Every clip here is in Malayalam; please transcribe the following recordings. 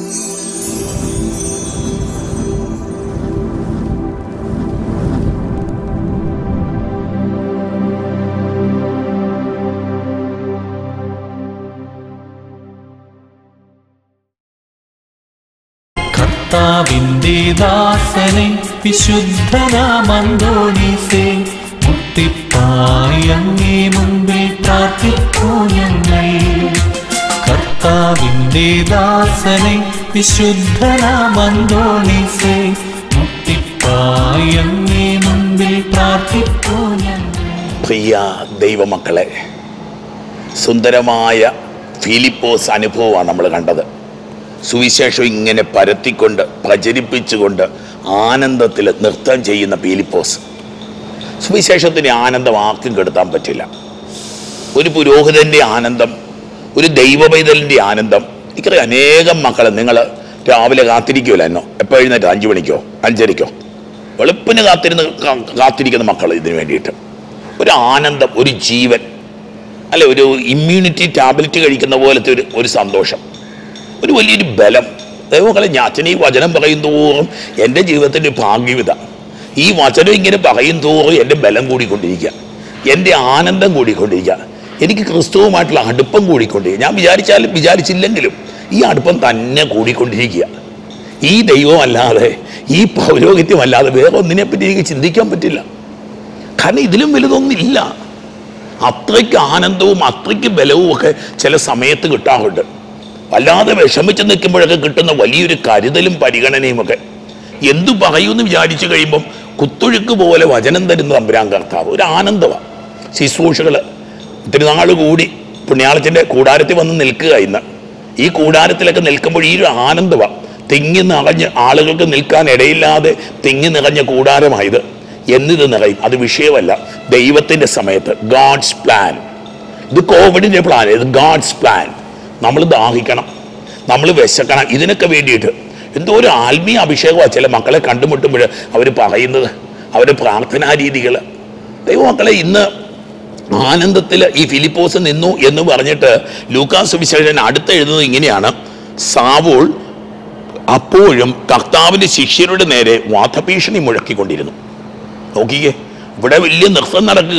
കർത്താവിന്റെ ദാസനെ വിശുദ്ധനാമന്തോണീസേ മുത്തിപ്പായി അങ്ങേ മുമ്പിൽ പ്രാർത്ഥിക്കൂ ഞങ്ങൾ കർത്താവിന്റെ ദാസനെ വിശുദ്ധനാമന്തോണീസേ മുത്തിപ്പായി അങ്ങേ മുമ്പിൽ പ്രാർത്ഥിക്കൂ ഞങ്ങൾ പ്രിയ ദൈവമക്കളെ സുന്ദരമായ ഫിലിപ്പോസ് അനുഭവമാണ് നമ്മൾ കണ്ടത് സുവിശേഷം ഇങ്ങനെ പരത്തിക്കൊണ്ട് പ്രചരിപ്പിച്ചുകൊണ്ട് ആനന്ദത്തിൽ നൃത്തം ചെയ്യുന്ന ഫിലിപ്പോസ് സുവിശേഷത്തിന് ആനന്ദം ആർക്കും കെടുത്താൻ പറ്റില്ല ഒരു പുരോഹിതൻ്റെ ആനന്ദം ഒരു ദൈവപൈതലിൻ്റെ ആനന്ദം എനിക്കറിയാം അനേകം മക്കൾ നിങ്ങൾ രാവിലെ കാത്തിരിക്കുമല്ലോ എന്നോ എപ്പോൾ എഴുന്നേറ്റ് അഞ്ച് മണിക്കോ അഞ്ചരയ്ക്കോ വെളുപ്പിന് കാത്തിരുന്ന് കാ- കാത്തിരിക്കുന്ന മക്കൾ ഇതിന് വേണ്ടിയിട്ട് ഒരു ആനന്ദം ഒരു ജീവൻ അല്ലെ ഒരു ഇമ്മ്യൂണിറ്റി ടാബ്ലറ്റ് കഴിക്കുന്ന പോലത്തെ ഒരു ഒരു സന്തോഷം ഒരു വലിയൊരു ബലം ദൈവങ്ങളെ ഞാൻ അച്ഛൻ ഈ വചനം പറയും തോറും എൻ്റെ ജീവിതത്തിൻ്റെ ഭാഗ്യവിത ഈ വചനം ഇങ്ങനെ പറയും തോറും എൻ്റെ ബലം കൂടിക്കൊണ്ടിരിക്കുക എൻ്റെ ആനന്ദം കൂടിക്കൊണ്ടിരിക്കുക എനിക്ക് ക്രിസ്തുവുമായിട്ടുള്ള അടുപ്പം കൂടിക്കൊണ്ടിരിക്കുക ഞാൻ വിചാരിച്ചാലും വിചാരിച്ചില്ലെങ്കിലും ഈ അടുപ്പം തന്നെ കൂടിക്കൊണ്ടിരിക്കുക ഈ ദൈവമല്ലാതെ ഈ പൗരോഹിത്യമല്ലാതെ വേറെ ഒന്നിനെപ്പറ്റി എനിക്ക് ചിന്തിക്കാൻ പറ്റില്ല കാരണം ഇതിലും വലുതൊന്നില്ല അത്രയ്ക്ക് ആനന്ദവും അത്രയ്ക്ക് ബലവും ഒക്കെ ചില സമയത്ത് കിട്ടാറുണ്ട് വല്ലാതെ വിഷമിച്ച് നിൽക്കുമ്പോഴൊക്കെ കിട്ടുന്ന വലിയൊരു കരുതലും പരിഗണനയും ഒക്കെ എന്തു പറയുമെന്ന് വിചാരിച്ചു കഴിയുമ്പം കുത്തൊഴുക്ക് പോലെ വചനം തരുന്ന തമ്പുരാൻ കർത്താവ് ഒരു ആനന്ദമാണ് ശുശ്രൂഷകൾ ഒത്തിരി നാൾ കൂടി പുണ്യാളത്തിൻ്റെ കൂടാരത്തിൽ വന്ന് നിൽക്കുക ഇന്ന് ഈ കൂടാരത്തിലൊക്കെ നിൽക്കുമ്പോൾ ഈ ഒരു ആനന്ദമാണ് തിങ്ങി നിറഞ്ഞ് ആളുകൾക്ക് നിൽക്കാൻ ഇടയില്ലാതെ തിങ്ങി നിറഞ്ഞ കൂടാരമായത് എന്നിത് നിറയും അത് വിഷയമല്ല ദൈവത്തിൻ്റെ സമയത്ത് ഗാഡ്സ് പ്ലാൻ ഇത് കോവിഡിൻ്റെ പ്ലാൻ ഇത് ഗാഡ്സ് പ്ലാൻ നമ്മൾ ദാഹിക്കണം നമ്മൾ വിശക്കണം ഇതിനൊക്കെ വേണ്ടിയിട്ട് എന്തോ ഒരു ആത്മീയ അഭിഷേകമാണ് ചില മക്കളെ കണ്ടുമുട്ടുമ്പോൾ അവർ പറയുന്നത് അവരുടെ പ്രാർത്ഥനാ രീതികൾ ദൈവമക്കളെ ഇന്ന് ആനന്ദത്തിൽ ഈ ഫിലിപ്പോസ് നിന്നു എന്ന് പറഞ്ഞിട്ട് ലൂക്കാസ് വിശേഷൻ അടുത്ത് എഴുതുന്നത് ഇങ്ങനെയാണ് സാവൂൾ അപ്പോഴും കർത്താവിൻ്റെ ശിഷ്യരുടെ നേരെ വാദഭീഷണി മുഴക്കിക്കൊണ്ടിരുന്നു നോക്കിക്കേ ഇവിടെ വലിയ നൃത്തം നടക്കുക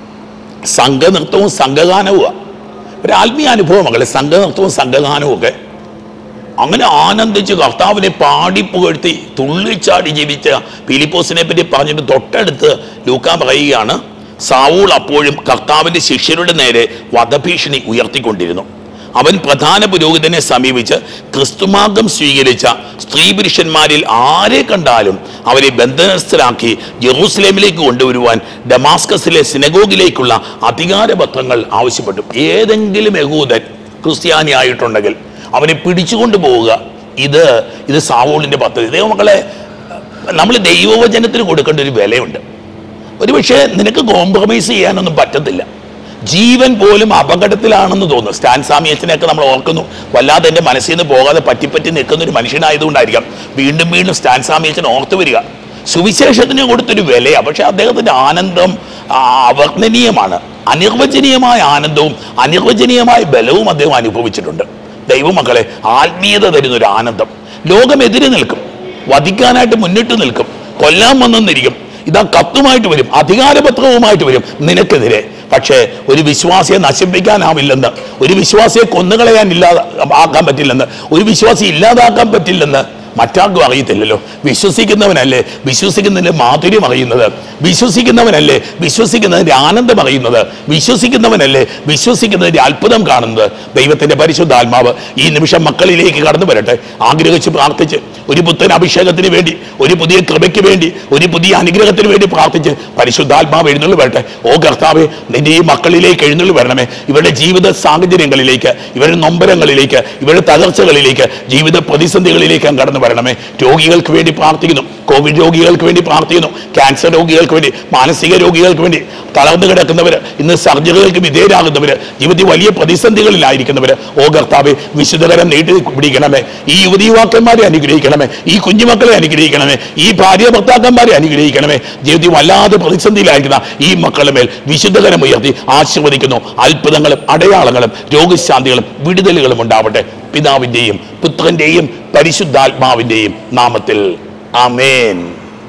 സംഘനൃത്തവും സംഘഗാനവുമാണ് ഒരു ആത്മീയ അനുഭവം മകളെ സംഘനൃത്തവും സംഘഗാനവും ഒക്കെ അങ്ങനെ ആനന്ദിച്ച് കർത്താവിനെ പാടി പുകഴ്ത്തി തുള്ളിച്ചാടി ജീവിച്ച ഫിലിപ്പോസിനെ പറ്റി പറഞ്ഞിട്ട് തൊട്ടടുത്ത് ലൂക്ക പറയുകയാണ് സാവൂൾ അപ്പോഴും കർത്താവിന്റെ ശിഷ്യരുടെ നേരെ വധഭീഷണി ഉയർത്തിക്കൊണ്ടിരുന്നു അവൻ പ്രധാന പുരോഹിതനെ സമീപിച്ച് ക്രിസ്തുമാർഗം സ്വീകരിച്ച സ്ത്രീ പുരുഷന്മാരിൽ ആരെ കണ്ടാലും അവരെ ബന്ധനസ്ഥരാക്കി ജെറൂസലേമിലേക്ക് കൊണ്ടുവരുവാൻ ഡമാസ്കസിലെ സിനഗോഗിലേക്കുള്ള അധികാരപത്രങ്ങൾ ആവശ്യപ്പെട്ടു ഏതെങ്കിലും യഹൂദൻ ക്രിസ്ത്യാനി ആയിട്ടുണ്ടെങ്കിൽ അവനെ പിടിച്ചുകൊണ്ട് പോവുക ഇത് ഇത് സാവൂളിന്റെ പദ്ധതി ദൈവമക്കളെ നമ്മൾ ദൈവവചനത്തിന് കൊടുക്കേണ്ട ഒരു വിലയുണ്ട് ഒരു പക്ഷേ നിനക്ക് കോംപ്രമൈസ് ചെയ്യാനൊന്നും പറ്റത്തില്ല ജീവൻ പോലും അപകടത്തിലാണെന്ന് തോന്നുന്നു സ്റ്റാൻ സാമിയത്തിനെയൊക്കെ നമ്മൾ ഓർക്കുന്നു വല്ലാതെ എൻ്റെ മനസ്സിൽ നിന്ന് പോകാതെ പറ്റിപ്പറ്റി നിൽക്കുന്ന ഒരു മനുഷ്യനായതുകൊണ്ടായിരിക്കാം വീണ്ടും വീണ്ടും സ്റ്റാൻ സാമിയച്ചൻ ഓർത്തു വരിക സുവിശേഷത്തിന് കൊടുത്തൊരു വിലയാണ് പക്ഷെ അദ്ദേഹത്തിൻ്റെ ആനന്ദം ആ, അവർണ്ണനീയമാണ് അനിർവചനീയമായ ആനന്ദവും അനിർവചനീയമായ ബലവും അദ്ദേഹം അനുഭവിച്ചിട്ടുണ്ട് ദൈവമക്കളെ ആത്മീയത തരുന്ന ഒരു ആനന്ദം ലോകം എതിരെ നിൽക്കും വധിക്കാനായിട്ട് മുന്നിട്ട് നിൽക്കും കൊല്ലാൻ വന്നെന്നിരിക്കും ഇതാ കത്തുമായിട്ട് വരും അധികാരപത്രവുമായിട്ട് വരും നിനക്കെതിരെ പക്ഷേ ഒരു വിശ്വാസിയെ നശിപ്പിക്കാനാവില്ലെന്ന് ഒരു വിശ്വാസിയെ കൊന്നുകളയാൻ ഇല്ലാതെ ആക്കാൻ പറ്റില്ലെന്ന് ഒരു വിശ്വാസി ഇല്ലാതാക്കാൻ പറ്റില്ലെന്ന് മറ്റാർക്കും അറിയത്തില്ലല്ലോ വിശ്വസിക്കുന്നവനല്ലേ വിശ്വസിക്കുന്നതിന്റെ മാധുര്യം അറിയുന്നത് വിശ്വസിക്കുന്നവനല്ലേ വിശ്വസിക്കുന്നതിന്റെ ആനന്ദം അറിയുന്നത് വിശ്വസിക്കുന്നവനല്ലേ വിശ്വസിക്കുന്നതിന്റെ അത്ഭുതം കാണുന്നത് ദൈവത്തിന്റെ പരിശുദ്ധാത്മാവ് ഈ നിമിഷം മക്കളിലേക്ക് കടന്നു വരട്ടെ ആഗ്രഹിച്ച് പ്രാർത്ഥിച്ച് ഒരു പുത്തൻ അഭിഷേകത്തിന് വേണ്ടി ഒരു പുതിയ കൃപയ്ക്ക് വേണ്ടി ഒരു പുതിയ അനുഗ്രഹത്തിന് വേണ്ടി പ്രാർത്ഥിച്ച് പരിശുദ്ധാത്മാവ് എഴുന്നള്ളി വരട്ടെ ഓ കർത്താവെ നിന്റെ ഈ മക്കളിലേക്ക് എഴുന്നള്ളി വരണമേ ഇവരുടെ ജീവിത സാഹചര്യങ്ങളിലേക്ക് ഇവരുടെ നൊമ്പരങ്ങളിലേക്ക് ഇവരുടെ തകർച്ചകളിലേക്ക് ജീവിത പ്രതിസന്ധികളിലേക്ക് കടന്നു വരണമേ രോഗികൾക്ക് വേണ്ടി പ്രാർത്ഥിക്കുന്നു കോവിഡ് രോഗികൾക്ക് വേണ്ടി പ്രാർത്ഥിക്കുന്നു ക്യാൻസർ രോഗികൾക്ക് വേണ്ടി മാനസിക രോഗികൾക്ക് വേണ്ടി തളർന്നു കിടക്കുന്നവർ ഇന്ന് സർജറികൾക്ക് വിധേയരാകുന്നവർ ജീവിതത്തിൽ വലിയ പ്രതിസന്ധികളിലായിരിക്കുന്നവർ ഓ കർത്താവെ വിശുദ്ധകരം നീട്ടി പിടിക്കണമേ ഈ യുവതി യുവാക്കന്മാരെ അനുഗ്രഹിക്കണമേ ഈ കുഞ്ഞുമക്കളെ അനുഗ്രഹിക്കണമേ ഈ ഭാര്യ ഭർത്താക്കന്മാരെ അനുഗ്രഹിക്കണമേ ജീവിതത്തിൽ വല്ലാതെ പ്രതിസന്ധിയിലായിരിക്കുന്ന ഈ മക്കളുടെ മേൽ വിശുദ്ധകരം ഉയർത്തി ആശീർവദിക്കുന്നു അത്ഭുതങ്ങളും അടയാളങ്ങളും രോഗശാന്തികളും വിടുതലുകളും ഉണ്ടാവട്ടെ പിതാവിൻ്റെയും പുത്രൻ്റെയും പരിശുദ്ധാത്മാവിൻ്റെയും നാമത്തിൽ ആമേൻ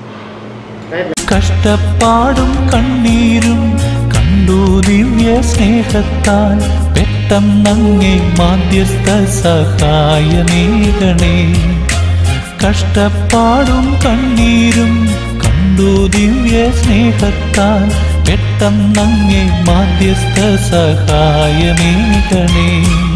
കഷ്ടപ്പാടും കണ്ണീരും കണ്ടു ദിവ്യ സ്നേഹത്താൽ പെട്ടെന്നങ്ങേ മാധ്യസ്ഥ സഹായമേകണേ കഷ്ടപ്പാടും കണ്ണീരും കണ്ടു ദിവ്യ സ്നേഹത്താൽ പെട്ടെന്നങ്ങേ മാധ്യസ്ഥ സഹായമേകണേ